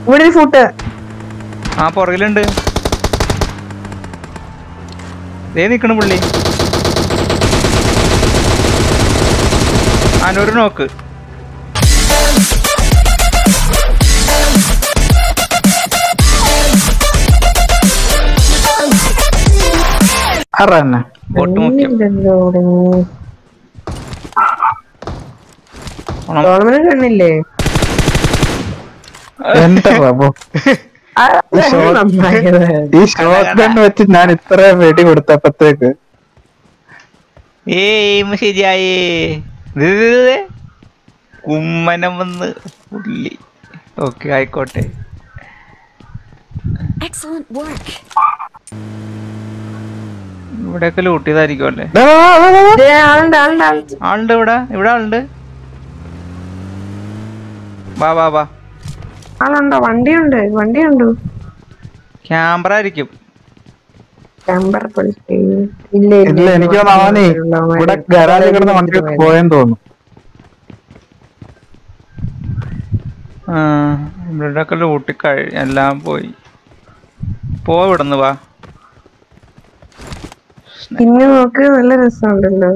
ഇവിടെ ഒരു ഫുട്ട് ആ പുറകിലുണ്ട് ദേ നിക്കണ പുള്ളി ആനൊരു നോക്ക് ആറാ തന്നെ ബോട്ട് മുഖ്യം ഓണം. ഗവൺമെന്റ് കണ്ണില്ലേ എന്റെ ബാബു ആ, നന്നായത്. ഈ ഷോട്ട് ഗൺ വെച്ച് ഞാൻ ഇത്ര വെടി കൊടുത്തപ്പോഴത്തേക്ക് ഏയ് ശരിയായേ ദേ, ദേ, ദേ, ദേ. കുമ്മനം വന്ന് പുള്ളി ഓക്കെ ആയിക്കോട്ടെ Excellent work. ഇവിടെയൊക്കെ ലൂട്ട് ചെയ്തായിരിക്കും അല്ലേ ദാ, ദാ, ദാ, ദാ, ദാ. ദേ, ആളുണ്ട് ആളുണ്ട് ആളുണ്ട് ആളുണ്ട് ഇവിടെ ഇവിടെ ആളുണ്ട് വാ വാ വാ ആളുണ്ടോ വണ്ടിയുണ്ട് വണ്ടിയുണ്ട് ക്യാമറ ആയിരിക്കും ടെമ്പർ ഇല്ല ഇല്ല എനിക്ക് തോന്നുന്നു അവനെ ഇവിടെ ഗരാജ് കിടന്ന വണ്ടി പോയെന്ന് തോന്നുന്നു ആ ഇവിടെയൊക്കെ ലൂട്ടി കഴി എല്ലാം പോയി പോ ഇവിടുന്ന് വാ പിന്നെ നോക്ക് നല്ല രസമുണ്ടല്ലോ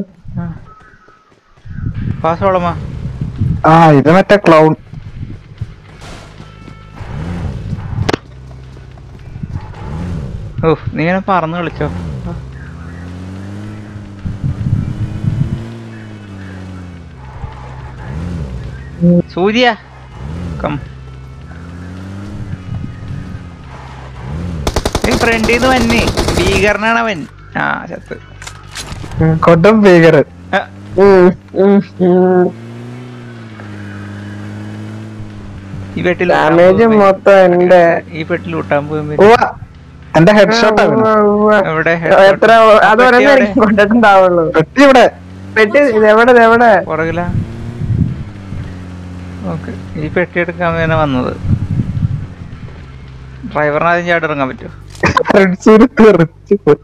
പാസോളമാ ആ ഇത് മറ്റേ ക്ലൗൺ ഓ നീ ഇങ്ങനെ പറന്ന് കളിച്ചോ സൂര്യ കം ഫ്രണ്ടിൽ നിന്ന് വന്നെ ഭീകരനാണ് അവൻ ആ ചത്ത് കൊടും ഭീകർ ആ, ഉം, ഉം, ഉം. ഈ പെട്ടിൽ ഡാമേജ് മൊത്തം എന്റെ ഈ പെട്ടിൽ ഊട്ടാൻ പോകുമ്പോ ഉവ്വ. എന്റെ ഹെഡ് ഷോട്ട് ഉവ്വ, ഉവ്വ. എവിടെ എത്ര അത് ഒരെണ്ണം കൊണ്ടിട്ടുണ്ടാവുള്ളൂ പെട്ടി ഇവിടെ പെട്ടി ഇതെവിടെ ഇതെവിടെ പുറകില ഓക്കെ ഈ പെട്ടി എടുക്കാൻ തന്നെ വന്നത് ഡ്രൈവറിന് ആദ്യം ചാടി ഇറങ്ങാൻ പറ്റുമോ ഫ്രണ്ട്സിന് തെറിച്ച് പോയി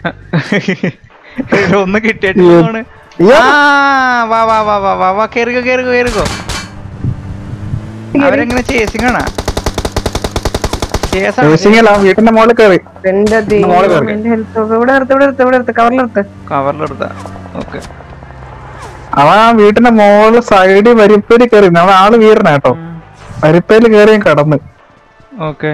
ഒന്ന് കിട്ടിയിട്ടാണ് ഇയ്യോ. ആ വാ വാ വാ വാ വാ വാ കേറിക്കോ കേറിക്കോ കേറിക്കോ അവരെങ്ങനെ ചേസിങ് ആണാ ചേസാണ് റേസിംഗ് അല്ല വീട്ടിന്റെ മുകളിൽ കയറി എന്റെ ദൈവം, മോള് കയറി. എന്റെ ഹെൽത്ത് ഇവിടെ നിർത്ത് ഇവിടെ നിർത്ത് ഇവിടെ നിർത്ത് കവറിലെടുത്ത് കവറിലെടുത്ത ഓക്കെ അവൻ ആ വീട്ടിന്റെ മുകളിൽ സൈഡിൽ വരിപ്പേര് കയറി അവൻ ആള് വീരനാ കേട്ടോ വരിപ്പേല് കയറിയും കടന്ന് ഓക്കെ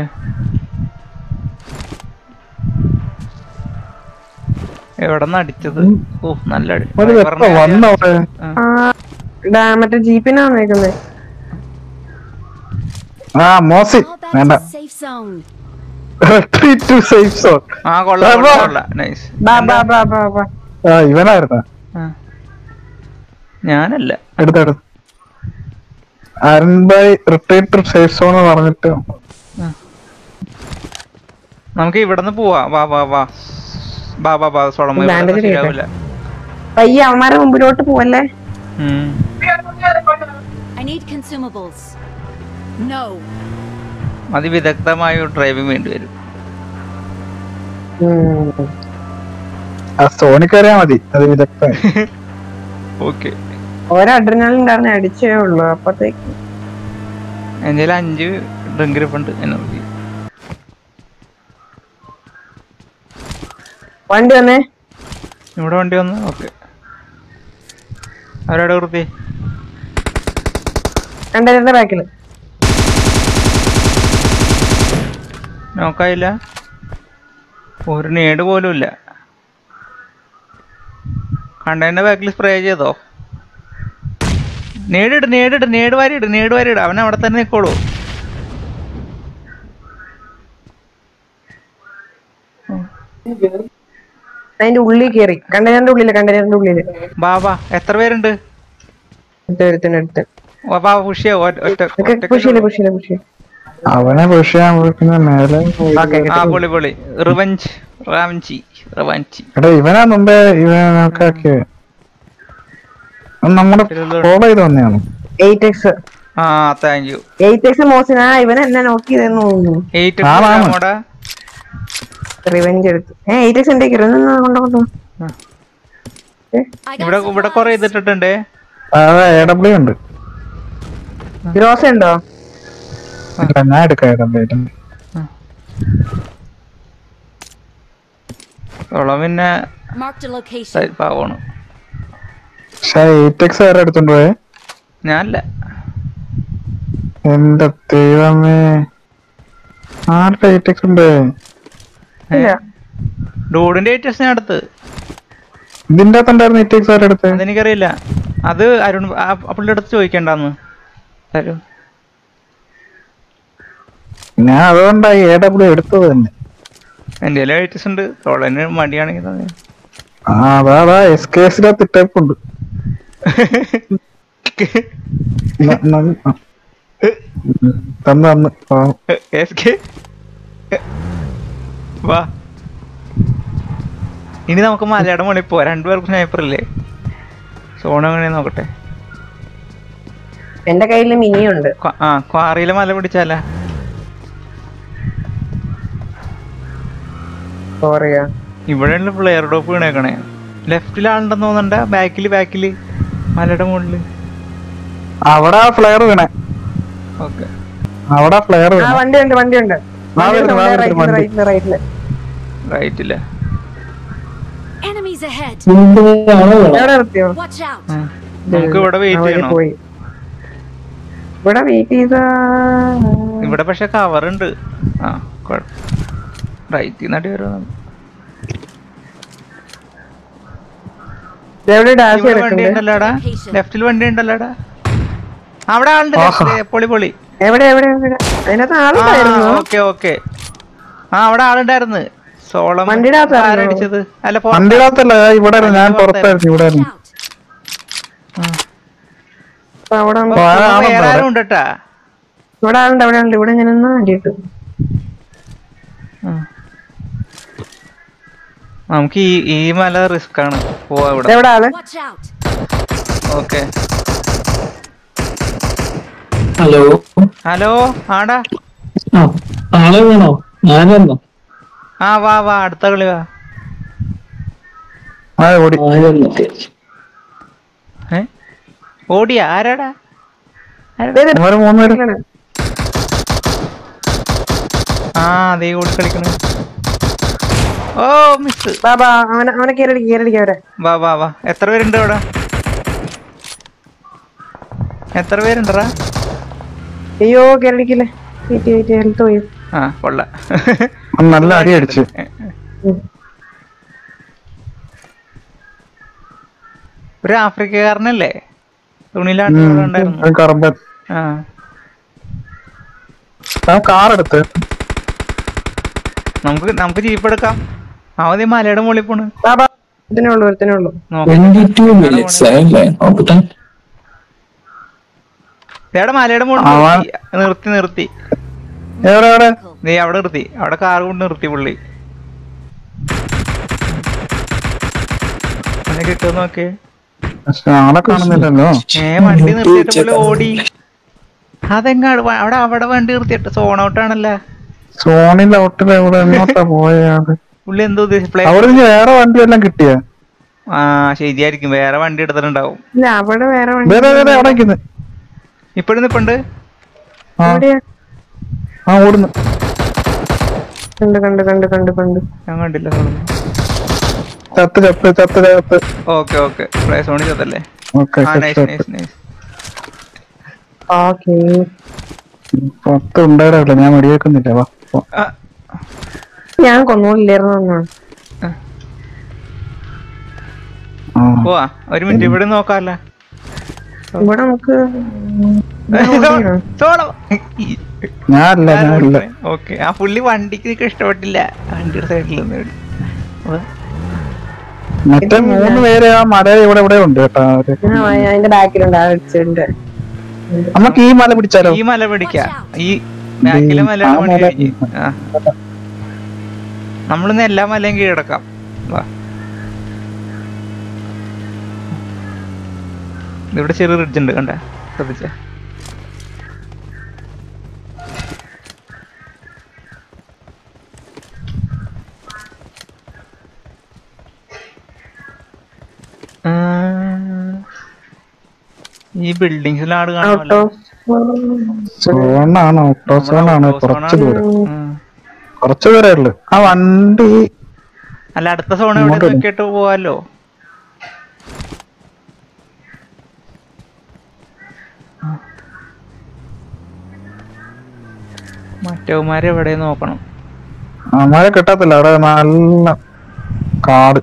എവിടെ നിന്ന് അടിച്ചത് ഓ നല്ല അടി ഒരു വെപ്പ ഡ്രൈവറിനെ വന്ന ആദ്യം- അവിടെ ആ. ആ ഡാ മറ്റേ ജീപ്പിനാ വന്നേക്കുന്നത് ആ മോസി All back വേണ്ട to safe zone. Retreat to safe zone. ആ കൊള്ളാം കൊള്ളാം കൊള്ളാം നൈസ് ബാ ബാ ബാ ബാ ബാ ആ ഇവനായിരുന്ന ഞാനല്ല എടുത്തെടുത്ത് Arun by retreat to safe zone എന്ന് പറഞ്ഞിട്ട് നമുക്ക് ഇവിടുന്ന് പോവാ വാ വാ വാ ബാ ബാ ബാ സോളമ Bandage ഇവിടുന്ന് ചെയ്യട്ടെ. ശരിയാവില്ല പയ്യെ അവന്മാരെ മുമ്പിലോട്ട് പോവല്ലേ ഉം. I need consumables. No. അതിവിദഗ്ധമായ ഡ്രൈവിംഗ് വേണ്ടി വരും ആ സോണി കയറിയാ മതി അത് വിദഗ്ധ ഓക്കെ ഓരോ അഡ്രിനാലിൻ ഉണ്ടായിരുന്നെ അടിച്ചേ ഉള്ളൂ അപ്പത്തേക്ക് എൻ്റെ അഞ്ച് ഡ്രിങ്ക് ഇരിപ്പുണ്ട് എനർജി വണ്ടി വന്നേ ഇവിടെ വണ്ടി വന്ന് ഓക്കെ അവരവിടെ വൃത്തി രണ്ടരന്റെ ബാക്കില് നോക്കായില്ല ഒരു നേട് പോലും ഇല്ല കണ്ടതിന്റെ ബാക്കിൽ സ്പ്രേ ചെയ്തോ നേടിട് നേടിട് നേട് വാരിയിട് നേട് വാരിയിട് അവൻ അവിടെ തന്നെ നിൽക്കോളൂ അതിന്റെ ഉള്ളിൽ കയറി കണ്ടെയ്നറിന്റെ ഉള്ളില് കണ്ടെയ്നറിന്റെ ഉള്ളില് ബാ ബാ എത്ര പേരുണ്ട് ഒരുത്തനടുത്ത് വാ, ബാ പുഷിയോ ഒറ്റ ഒറ്റ പുഷിയില്ല പുഷിയില്ല പുഷി അവനെ പുഷ് ചെയ്യാൻ പോയിക്കുന്ന മേലെ ആ പൊളി പൊളി റിവഞ്ച് റാവഞ്ചി റിവഞ്ചി എടാ ഇവനാ മുമ്പേ ഇവനൊക്കെ ആക്കിയത് അവൻ നമ്മുടെ ഫോളോ ചെയ്ത് വന്നെയാണ് എയ്റ്റ് എക്സ് ആ താങ്ക് യു എയ്റ്റ് എക്സ് മോസിന ഇവൻ എന്നെ നോക്കിയതെന്ന് തോന്നുന്നു എയ്റ്റ് ആണാണ്. മോടാ റിവെഞ്ച് എടുത്ത് ഏ എയ്റ്റ് എക്സ് എന്റെ കൊണ്ടോ കൊണ്ടോ I ഇവിടെ got ഇവിടെ കൊറേ supplies. ഇതിട്ടിട്ടുണ്ട് അതെ എ ഡബ്ല്യു ഉണ്ട് ഗ്രോസ് ഉണ്ടോ ഇല്ല, ഞാൻ എടുക്കാം എന്തായാലും സോളോ പിന്നെ Marked a location. സൈഡ് പാവാണ് പക്ഷെ എയ്റ്റ് എക്സ് വേറെ എടുത്തോണ്ട് പോയേ ഞാനല്ല എന്റെ ദൈവമേ ആരുടെ എയ്റ്റ് എക്സ് ഉണ്ട് ഇല്ല ഡൂഡിന്റെ ഏറ്റവും ഞാൻ അടുത്ത് ഇതിന്റെ അകത്തുണ്ടായിരുന്നു എയ്റ്റ് എക്സ് വേറെ എടുത്ത് അതെനിക്കറിയില്ല അത് അരുൺ ആ ആ പുള്ളിയുടെ അടുത്ത് ചോദിക്കണ്ടെന്ന് തരും ഞാൻ അതുകൊണ്ടായി എ ഡബ്ല്യു എടുത്തത് തന്നെ എൻ്റെ കയ്യിൽ ഏറ്റവും ഉണ്ട് സോളന് മടിയാണെങ്കിൽ തന്നെ ആ അതാ അതാ എസ് കെ എസിനകത്ത് ഇട്ടേപ്പ് ഉണ്ട് ന- ന- ആ. തന്ന് തന്ന് പാവം. SK. വാ ഇനി നമുക്ക് മലയുടെ മുകളിൽ പോവാം രണ്ടുപേർക്കും സ്നൈപ്പർ ഇല്ലേ സോൺ എങ്ങനെ നോക്കട്ടെ എന്റെ കയ്യിൽ മിനിയുണ്ട് ക്വ- ആ ക്വാറിയിലെ മല പിടിച്ചാല സോറിയാ ഇവിടെയുള്ള പ്ലെയർ ഡോപ്പ് വീണേക്കണേ ലെഫ്റ്റിൽ ആളുണ്ടെന്ന് തോന്നണ്ട ബാക്കില് ബാക്കില് മലയുടെ മുകളില് അവിടെ ആ ഫ്ലെയർ വീണേ ഓക്കെ അവിടെ ആ ഫ്ലെയർ ആ വീണേ വണ്ടിയുണ്ട് വണ്ടിയുണ്ട് വാ വരുന്നു, വാ വരുന്നു, വണ്ടി. റൈറ്റില് റൈറ്റില് റൈറ്റില്ല Enemies ahead. എവിടെ നിർത്തിയോ Watch out. നമുക്ക് ഇവിടെ ആ വെയിറ്റ് വഴി ചെയ്യണം പോയി ഇവിടെ വെയിറ്റ് ചെയ്ത ഇവിടെ പക്ഷെ കവർ ഉണ്ട് ആ റൈറ്റിൽ നടി വരുവാണ് എവിടെ ഡാഷ് ഇവിടെ വണ്ടി കിടക്കുന്നുണ്ട് ഉണ്ടല്ലോടാ ലെഫ്റ്റിൽ വണ്ടി ഉണ്ടല്ലോടാ അവിടെ ആളുണ്ട് ആഹാ. left ല്. പൊളി പൊളി എവിടെ എവിടെ എവിടെ അതിനകത്ത് ആ ആളുണ്ടായിരുന്നു ഓക്കെ ഓക്കെ ആ അവിടെ ആളുണ്ടായിരുന്നു സോളം വണ്ടിയുടെ അകത്തായിരുന്നോ? ആരടിച്ചത് അല്ല പുറത്താ. വണ്ടിയുടെ അകത്തല്ല ഇവിടെ ആയിരുന്നു, ഞാൻ വണ്ടി പുറത്തായിരുന്നു ഇവിടെ Watch ആയിരുന്നു out. ആ. അപ്പൊ അവിടെ ഉണ്ട്. ആ, ഇവിടെ ആളുണ്ട് വേറെ അവിടെ. ആരും ഉണ്ട് കേട്ടാ ഇവിടെ ആളുണ്ട് അവിടെ ഉണ്ട് ഇവിടെ ഞാൻ ഒന്ന് അടിയിട്ടു ആ. നമുക്ക് ഈ ഈ മല റിസ്ക് ആണ് പോവാ ഇവിടെ എവിടെ ആള് Watch out. Okay hello hello ആടാ ആ ആളെ വേണോ ഞാനെന്നോ ആ വാ വാ അടുത്ത കളി വാ ആ ഓടി ആരെന്നോ ഏ ഓടിയാ ആരാടാ അവര് മൂന്നുപേരും ആ അതേ ഓടി കളിക്കണ ഓ മിസ് ബാബാ അവനെ അവനെ കയറി കയറി അവരെ വാ വാ വാ എത്ര പേരുണ്ട് അവിടെ എത്ര പേരുണ്ടടാ അയ്യോ കയറിക്കില്ലേ വെയിറ്റ് വെയിറ്റ് ഹെൽത്ത് പോയി ആ കൊള്ള അവൻ നല്ല അടി അടിച്ച് ഒരു ആഫ്രിക്കക്കാരനല്ലേ തുണിയിലാണ്ട് ഇവിടെ ഉണ്ടായിരുന്നു കറമ്പൻ ആ ആ കാർ എടുത്ത് നമുക്ക് നമുക്ക് ജീപ്പ് എടുക്കാം അവധി മലയുടെ മുകളിൽ പോണ് ബാബാ ഇതിനേ ഉള്ളൂ ഒരുത്തനേ ഉള്ളൂ നോക്കാം ട്വന്റി ടു മിനിറ്റ്സ് ആയല്ലേ നോക്കട്ടെ ഇതേടെ മലയുടെ മുകളിൽ അവൻ- നിർത്തി നിർത്തി നിർത്തി എവിടെ എവിടെ നീ അവിടെ നിർത്തി അവിടെ കാർ കൊണ്ട് നിർത്തി പുള്ളി അവനെ കിട്ടുമോ നോക്കേ പക്ഷെ ആളെ കാണുന്നില്ലല്ലോ ഏ വണ്ടി നിർത്തിയിട്ട് പുള്ളി ഓടി അതെങ്ങാട് വ- അവിടെ അവിടെ വണ്ടി നിർത്തിയിട്ട് സോൺ ഔട്ടാണല്ലോ സോണിൽ ഔട്ടിൽ എവിടെ എങ്ങോട്ടാ പോയത് പുള്ളി എന്തോ ഡിസ്പ്ലേ അവിടെ നിന്ന് വേറെ വണ്ടി എല്ലാം കിട്ടിയ ആ ശരിയായിരിക്കും വേറെ വണ്ടി എടുത്തിട്ടുണ്ടാവും ഇല്ല അവിടെ വേറെ വണ്ടി വേറെ വേറെ അവിടെ നിൽക്കുന്നു ഇപ്പഴും നിപ്പുണ്ട് ആ എവിടെയാ ആ ഓടുന്നു കണ്ട് കണ്ട് കണ്ട് കണ്ട് കണ്ട് ഞാൻ കണ്ടില്ല ചത്ത് ചത്ത് ചത്ത് ചത്ത് ഓക്കെ ഓക്കെ പ്ലേ സോണി ചതല്ലേ ഓക്കെ ആ നൈസ് നൈസ് നൈസ് ഓക്കേ പത്ത് ഉണ്ടായില്ല ഞാൻ വെടിവെക്കുന്നില്ല വാ പോ. ഞാൻ കൊന്നോളില്ലായിരുന്നു എന്നാണ് ആ പോവാ ഒരു മിനിറ്റ് ഇവിടെ നോക്കാല്ല ഇവിടെ നമുക്ക് സോളോ ഞാനല്ല ഞാനല്ല ഓക്കെ ആ പുള്ളി വണ്ടിക്ക് എനിക്ക് ഇഷ്ടപ്പെട്ടില്ല വണ്ടിയുടെ സൈഡിൽ നിന്ന് മറ്റേ മൂന്ന് പേര് ആ മല ഇവിടെ ഇവിടെ ഉണ്ട് കേട്ടോ അവര് ആ, അതിന്റെ ബാക്കിലുണ്ട് ആ അടിച്ചിട്ടുണ്ട് നമുക്ക് ഈ മല പിടിച്ചാലോ ഈ മല പിടിക്ക ഈ ബാക്കിലെ മലയുടെ ആ പണി മല- കഴിഞ്ഞ് ആ നമ്മളിന്ന് എല്ലാ മലയും കീഴടക്കാം വാ ഇവിടെ ചെറിയ റിഡ്ജ് ഉണ്ട് കണ്ട ശ്രദ്ധിച്ച ഈ ബിൽഡിങ്സിലാണ് ഔട്ടോ കാണുമല്ലോ സോണാണ് ഓട്ടോ സോണാണ് നമ്മുടെ കുറച്ച് സോണാണ്. ദൂരം ഉം. കുറച്ച് ദൂരേ ഉള്ളു ആ വണ്ടി അല്ല അടുത്ത സോൺ എവിടെ ഇങ്ങോട്ട് നോക്കിയിട്ട് പോവാലോ മറ്റവന്മാരെ എവിടെ നോക്കണം മഴ കിട്ടത്തില്ല അവിടെ നല്ല കാട്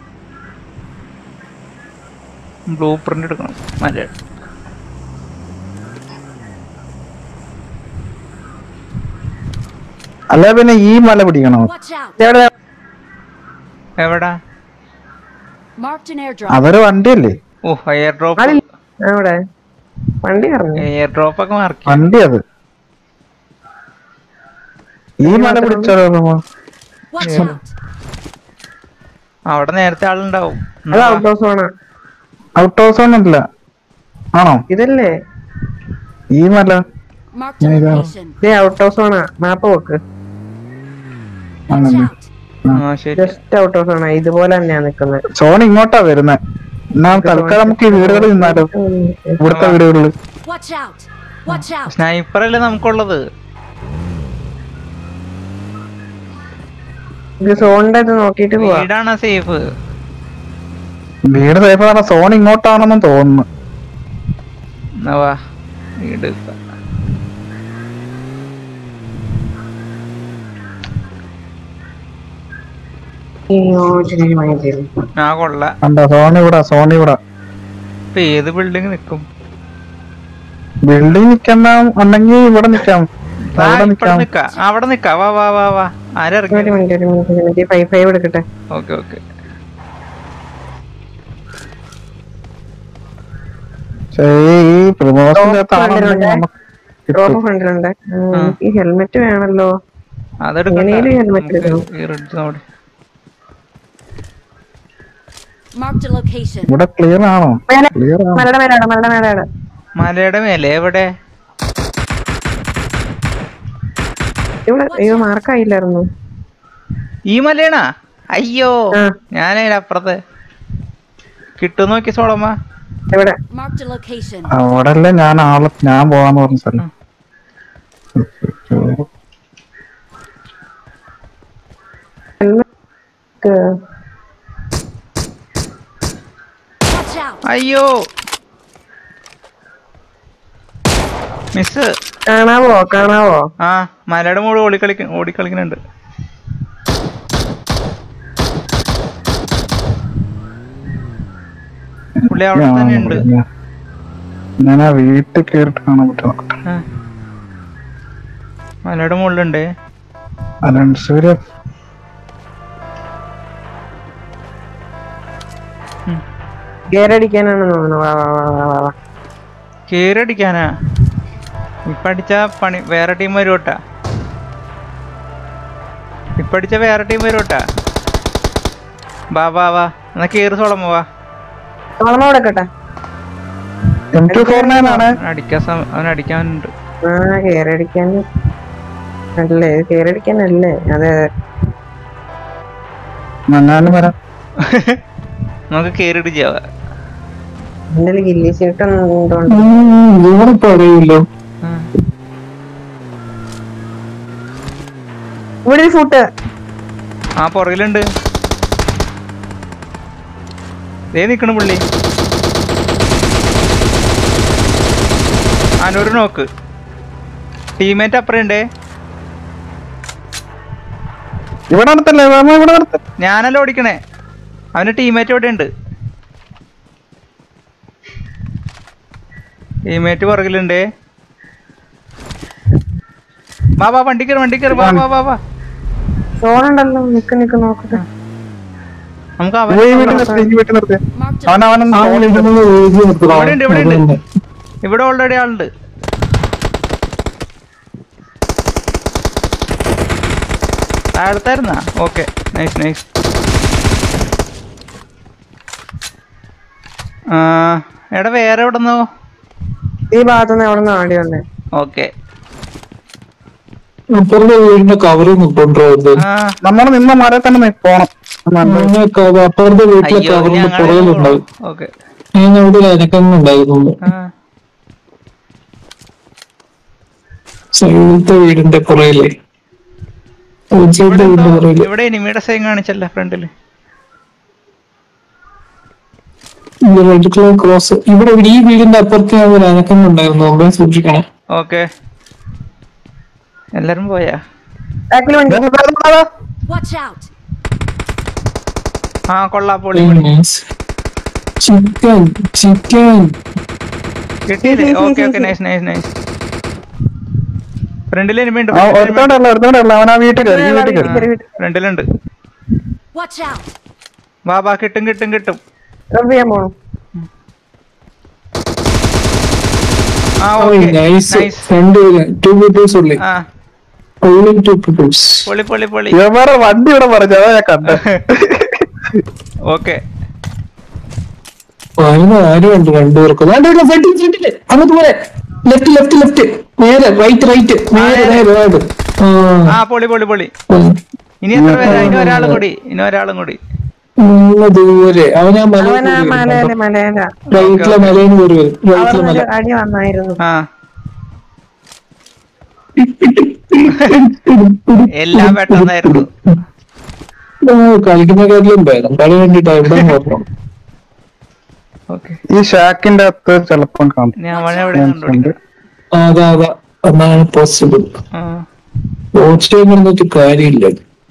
ബ്ലൂ പ്രിന്റ് എടുക്കണം മറ്റേ അല്ല പിന്നെ ഈ മല പിടിക്കണോ Watch out! ഇതെവിടെ എവിടാ Marked an airdrop. Ah. അതൊരു വണ്ടിയല്ലേ ഓ എയർ ഡ്രോപ്പ് ആളില്ല അവിടെ വണ്ടി പറഞ്ഞു എയർ ഡ്രോപ്പ് ഒക്കെ മാർക്ക് വണ്ടി അത് ഈ മല പിടിച്ചാലോ നമ്മ? Watch Yeah. out! അവിടെ നേരത്തെ ആളുണ്ടാവും അത് ഔട്ട് ഹൗസ് ആണ് ഔട്ട് ഹൗസ് ഒന്നും ഇല്ല ആണോ ഇതല്ലേ ഈ മല Marked a Yeah, yeah. location. ഇതേ ഔട്ട് ഹൗസ് ആണ് മാപ്പ് വെക്ക് Watch ആണല്ലേ out! ആ ശരി ജസ്റ്റ് ഔട്ട് ഹൗസ് ആണ് ഇതുപോലെ തന്നെയാ നിക്കുന്നത് സോൺ ഇങ്ങോട്ടാ വരുന്നേ എന്നാ തൽക്കാലം നമുക്ക് ഈ വീടുകളിൽ നിന്നാലോ ഇവിടുത്തെ വീടുകളിൽ Watch out! Watch out! Sniper അല്ലേ നമുക്കുള്ളത് ഇത് സോണിന്റെ ഇത് നോക്കിട്ട് പോവാ വീടാണ് സേഫ് വീട് സേഫ് ആണ് സോൺ ഇങ്ങോട്ടാണെന്നും തോന്നുന്നു എന്നാ വാ വീട് അയ്യോ ശരി വാങ്ങിച്ചിരുന്നു ആ കൊള്ള കണ്ടോ സോൺ ഇവിടെ സോൺ ഇവിടെ ഇപ്പൊ ഏത് ബിൽഡിംഗ് നിക്കും ബിൽഡിംഗ് നിക്കണ്ട ഉണ്ടെങ്കിൽ ഇവിടെ നിക്കാം ആ, അവിടെ ഇപ്പഴ് നിക്കാം നിക്കാ അവിടെ നിക്കാ വാ വാ വാ വാ ആരിറങ്ങി ഒരു മിനിറ്റ് ഒരു മിനിറ്റ് ഒരു മിനിറ്റ് ഫൈവ് ഫൈവ് എടുക്കട്ടെ ഓക്കെ ഓക്കെ പക്ഷേ ഈ പ്രമോഷൻ്റെ റോപ്പ് ഫ്രണ്ടിലുണ്ട് ഉം, ഈ ഹെൽമെറ്റ് വേണല്ലോ എങ്ങനെയും helmet എടുക്കണം. അതെടുക്കട്ടെ Marked a location. ഇവിടെ ക്ലിയർ ആണോ മേലെ ക്ലിയർ ആണോ മലയുടെ മേലാണ് മലയുടെ മേലാണ് മലയുടെ മേലെ എവിടെ ഇവിടെ അയ്യോ മാർക്കായില്ലായിരുന്നു ഈ മലയാണാ അയ്യോ ആ. ഞാനതിന് അപ്പുറത്ത് കിട്ടും നോക്കി സോളമ്മ ഇവിടെ Marked a location. അവിടെ അല്ലേ ഞാൻ ആള് ഞാൻ പോവാന്ന് പറഞ്ഞ സ്ഥലം ഹെൽമെറ്റ് Watch out! അയ്യോ മിസ് കാണാവോ കാണാവോ ആ മലയുടെ മുകളിൽ ഓടിക്കളിക്ക ഓടിക്കളിക്കുന്നുണ്ട് പുള്ളി അവിടെ തന്നെ ഉണ്ട് ഞാൻ ആ വീട്ടിൽ കേറിട്ട് കാണാൻ പറ്റും ആ. മലയുടെ മുകളിലുണ്ട് അല്ലാണ്ട് സൂര്യ ഗേരടിക്കാനാണ് തോന്നുന്നു വാ വാ വാ വാ വാ വാ കേറടിക്കാനാ ഇപ്പൊ അടിച്ച പണി വേറെ ടീം വരുവട്ടാ ഇപ്പൊ അടിച്ച വേറെ ടീം വരുവട്ടാ വാ വാ വാ എന്നാ കേറ് സോളമ്മ വാ തുറന്നു കൊടുക്കട്ടെ എം ടു ഫോർ നയൻ ആണ് അവൻ അടിക്കാൻ സമ- അവൻ അടിക്കാനുണ്ട് ആ കേരടിക്കാൻ അല്ലേ കേരടിക്കാനല്ലേ അതെ ഞാനും വരാം നമുക്ക് കേറിടിച്ചാവാ എന്റെ ഗില്ലി ഷീട്ട് എന്തുകൊണ്ട് ഇവിടെ പറയില്ലോ ഇവിടെ ഒരു ഫുട്ട് ആ പുറകിലുണ്ട് ദേ നിക്കണ പുള്ളി അനൂര് നോക്ക് ടീമേറ്റ് അപ്പുറണ്ടേ ഇവിടെ അടുത്തല്ലേ നമ്മ ഇവിടെ അടുത്ത് ഞാനല്ല ഓടിക്കണേ അവന്റെ ടീമേറ്റ് ഇവിടെ ഉണ്ട് ടീമേറ്റ് പുറകിലുണ്ട് വാ വാ വണ്ടി കയറി വണ്ടി കയറി വാ വാ വാ വാ സോണുണ്ടല്ലോ നിക്ക് നിക്ക് നോക്കട്ടെ നമുക്ക് അവൻ ഈ വീട്ടിൽ നിർത്തി ഈ വീട്ടിൽ നിർത്തി Marked a അവൻ അവൻ ആ വീട്ടിൽ എഴുതി നിർത്തണം ഇവിടെ ഉണ്ട്, ഇവിടെ ഉണ്ട്. അതുകൊണ്ട്. ഇവിടെ ഓൾറെഡി ആളുണ്ട് താഴത്തായിരുന്നാ ഓക്കെ നൈസ് നൈസ് എടാ വേറെ എവിടെ നിന്നോ ഈ ഭാഗത്തുനിന്ന് എവിടെ നിന്ന് ആടി വന്നേ ഓക്കെ അപ്പുറത്തെ വീടിന്റെ കവറ് നിൽപ്പുണ്ടോ ഇത് ആ നമ്മൾ നിന്ന മര തന്നെ നി- പോണം നല്ലത്. അങ്ങനെ ക- അപ്പുറത്തെ വീട്ടിലെ അയ്യോ കവറിന്റെ പുറകിലുണ്ടാവും ഓക്കെ ഞാൻ അവിടെ അനക്കൊന്നും ഉണ്ടായിരുന്നു ആ സൈഡിലത്തെ വീടിന്റെ പുറയില്ലേ പൂച്ചയുടെ വീടിന്റെ പുറയില് ഇവിടെ ഇനിമിയുടെ സൈൻ കാണിച്ചല്ല ഫ്രണ്ടില് റെഡ് കളർ ക്രോസ് ഇവിടെ ഈ വീടിന്റെ അപ്പുറത്ത് ഞാൻ ഒരു അനക്കമുണ്ടായിരുന്നു മുമ്പേ സൂക്ഷിക്കണേ ഓക്കെ എല്ലാരും പോയാ ബാക്കിൽ വണ്ടി Watch out! ആ കൊള്ളാ പൊളി പൊളി ചിക്കൻ ചിക്കൻ കിട്ടിയില്ലേ okay okay nice nice nice ഫ്രണ്ടിൽ ഇനിമിയുണ്ട് ഒരുത്തോണ്ടല്ല ഒരുത്തോണ്ടല്ല അവൻ ആ വീട്ടിൽ കയറി ഈ വീട്ടിൽ കയറി ഫ്രണ്ടിലുണ്ട് Watch out! വാ വാ കിട്ടും കിട്ടും കിട്ടും റബ് ചെയ്യാൻ പോണു ആ ഓക്കെ നൈസ് നൈസ് രണ്ടുപേര് ടു പീപ്പിൾസ് ഉള്ളി ആ only ടു പീപ്പിൾസ് പൊളി പൊളി പൊളി ഇവന്മാരെ വണ്ടി ഇവിടെ പറഞ്ഞു അതാ ഞാൻ കണ്ടത് ഓക്കെ വരുന്ന ആരും ഉണ്ട് രണ്ടുപേർക്കും ഫ്രണ്ടില് ഫ്രണ്ടില് അങ്ങോട്ട് പോലെ ലെഫ്റ്റ് ലെഫ്റ്റ് ലെഫ്റ്റ് നേരെ റൈറ്റ് റൈറ്റ് നേരെ നേരെ നേരെ ആ പൊളി പൊളി പൊളി ഇനി എത്ര പേരാ ഇനി ഒരാളും കൂടി ഇനി ഒരാളും കൂടി ഉള്ള ദൂരെ അവനാ മല അവനാ മലയില് മലയില റൈറ്റിലെ മലയിൽ കയറി വരും റൈറ്റിലെ മല അവനൊരു അടി വന്നായിരുന്നു ആ എല്ലാം പെട്ടെന്നായിരുന്നു ആ, കളിക്കുന്ന കാര്യം ഭേദം കളി വേണ്ടിട്ട് എവിടെ നോക്കണം ഓക്കെ ഈ ഷാക്കിന്റെ അകത്ത് ചിലപ്പം കാണും ഞാൻ അവനെ എവിടെ കണ്ടുപിടിക്കാം ആ, അതാ അതാ അതാണ് പോസിബിൾ ആ. വാച്ച് ടൈം ഇരുന്നിട്ട് കാര്യമില്ല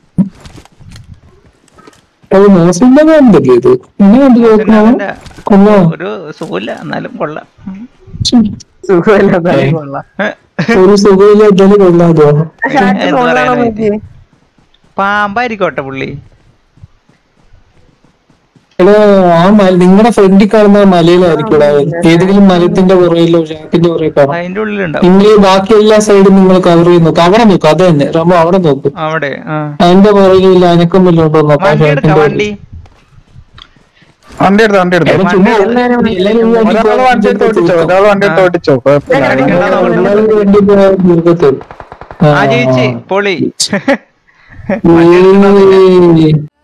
അത് മോശമില്ല കണ്ടല്ലേ ഇത് ഇങ്ങനെ കണ്ടു പിന്നെ നോക്കണോ അവന്റെ കൊള്ളാം ഒരു സുഖമില്ല എന്നാലും കൊള്ളാം സുഖമില്ലാത്ത കൊള്ളാം ഏ, ഒരു സുഖമില്ലാത്തത് കൊള്ളാം തോന്നുന്നു ഷാക്ക് എന്ത് തോന്നാണോ പറയാനാ നോക്കി പാമ്പായിരിക്കോട്ടെ പുള്ളി എടാ ആ മല നിങ്ങളുടെ ഫ്രണ്ടിൽ കാണുന്ന ആ മലയിലായിരിക്കും ഇവിടെ ഏതെങ്കിലും മരത്തിന്റെ പുറയിലോ ഷാക്കിന്റെ പുറകെ കാണാം അതിന്റെ ഉള്ളിലുണ്ടാവും നിങ്ങൾ ബാക്കി എല്ലാ സൈഡും നിങ്ങൾ കവർ ചെയ്ത് നോക്കും അവിടെ നോക്കും അത് തന്നെ റമ അവിടെ നോക്കും അവിടെ ആ അതിന്റെ പുറകിൽ അനക്കം വല്ലതും ഉണ്ടോ നോക്കാം വണ്ടി എടുക്കാം ഷാക്കിന്റെ വണ്ടി വണ്ടി എടുത്ത് വണ്ടി എടുത്ത് എടാ, ചുമ്മാ എല്ലാരും എല്ലാരും ഈ വണ്ടി ഒരാൾ വണ്ടി എടുത്ത് ഓടിച്ചോ ഒരാൾ വണ്ടി എടുത്ത് ഓടിച്ചോ കുഴപ്പമില്ല അടിക്കണ്ട, നമ്മൾ എല്ലാവരും വണ്ടി പോയാൽ നിർത്തത്തുള്ളൂ. ആ ജയിച്ച് പൊളി ഉയ്യ്.